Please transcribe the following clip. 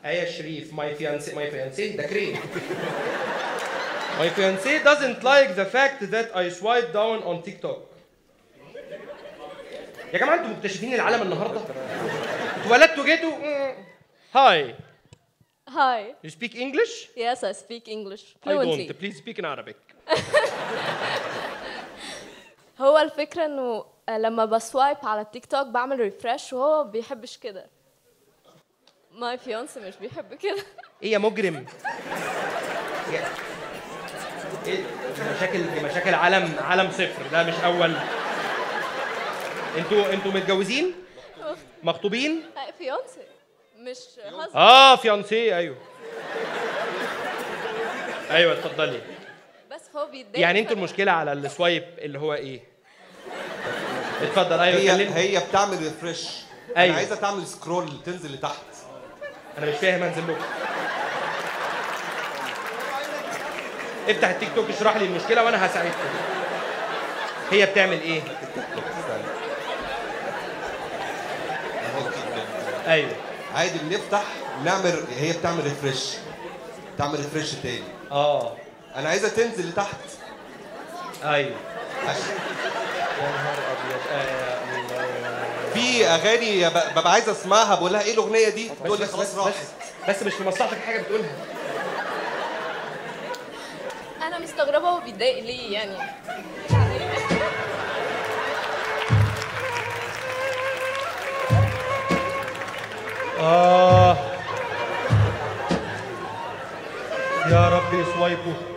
آية شريف my fiancé my fiancé ده كريم My fiancé doesn't like the fact that I swipe down on TikTok. يا جماعة انتوا مكتشفين العالم النهارده؟ اتولدتوا جيتوا هاي Hi. You speak English? Yes, I speak English I fluently. don't. Please speak in Arabic. هو الفكرة انه لما بسوايب على التيك توك بعمل ريفرش وهو ما بيحبش كده. ماي فيونسي مش بيحب كده. ايه يا مجرم؟ يا- ايه دي مشاكل دي مشاكل عالم عالم صفر ده مش اول انتوا انتوا متجوزين؟ مخطوبين؟ فيونسي مش husband. اه فيانسي ايوه ايوه اتفضلي بس هو بيتضايق يعني انتوا فأنا- المشكله على السوايب اللي هو ايه؟ اتفضل ايوه هي كلمني هي بتعمل ريفرش أيوة. انا عايزه تعمل سكرول تنزل لتحت انا مش فاهم انزل لكم افتح التيك توك اشرح لي المشكله وانا هساعدكم هي بتعمل ايه؟ أهو كده. ايوه عادي بنفتح نعمل هي بتعمل ريفرش تعمل ريفرش تاني اه انا عايزه تنزل لتحت ايوه عشان يا نهار ابيض آه الله. في اغاني ب- ببقى عايز اسمعها بقول لها ايه الاغنيه دي بس تقول لي بس خلاص بس, راحت بس, بس مش في مصلحتك حاجه بتقولها انا مستغربة هو بيتضايق ليه يعني. اه يا رب يسوايبوا